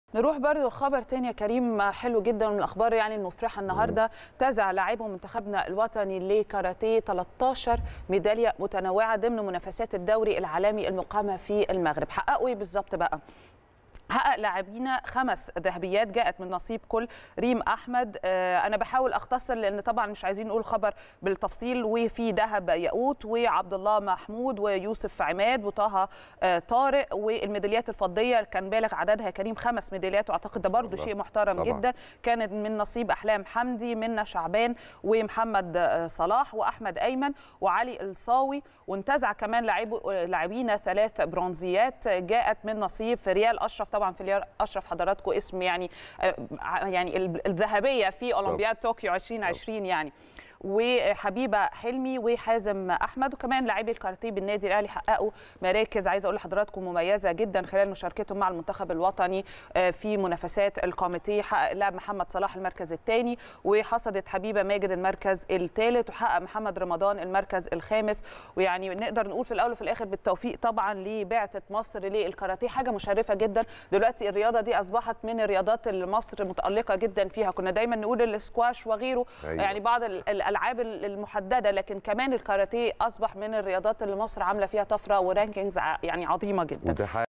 نروح برضو خبر تاني يا كريم حلو جدا من الاخبار يعني المفرحه النهارده تزع لاعبو منتخبنا الوطني لكاراتيه 13 ميداليه متنوعه ضمن منافسات الدوري العالمي المقامه في المغرب حققوا ايه بالظبط بقى حقق لاعبينا خمس ذهبيات جاءت من نصيب كل ريم احمد آه انا بحاول اختصر لان طبعا مش عايزين نقول خبر بالتفصيل وفي ذهب ياقوت وعبد الله محمود ويوسف عماد وطه آه طارق والميداليات الفضيه كان بالغ عددها كريم خمس ميداليات واعتقد ده برضه شيء محترم طبعا. جدا كانت من نصيب احلام حمدي منى شعبان ومحمد آه صلاح واحمد ايمن وعلي الصاوي وانتزع كمان لاعبينا ثلاث برونزيات جاءت من نصيب ريال اشرف طبعا في اشرف حضراتكم اسم يعني يعني الذهبيه في اولمبياد طوكيو 2020 يعني وحبيبه حلمي وحازم احمد وكمان لاعبي الكاراتيه بالنادي الاهلي حققوا مراكز عايزه اقول لحضراتكم مميزه جدا خلال مشاركتهم مع المنتخب الوطني في منافسات القامتيه حقق اللاعب محمد صلاح المركز الثاني وحصدت حبيبه ماجد المركز الثالث وحقق محمد رمضان المركز الخامس ويعني نقدر نقول في الاول وفي الاخر بالتوفيق طبعا لبعثه مصر للكاراتيه حاجه مشرفه جدا دلوقتي الرياضه دي اصبحت من الرياضات اللي مصر متالقه جدا فيها كنا دايما نقول السكواش وغيره أيوة. يعني بعض الالعاب المحدده لكن كمان الكاراتيه اصبح من الرياضات اللي مصر عامله فيها طفره ورانكينجز يعني عظيمه جدا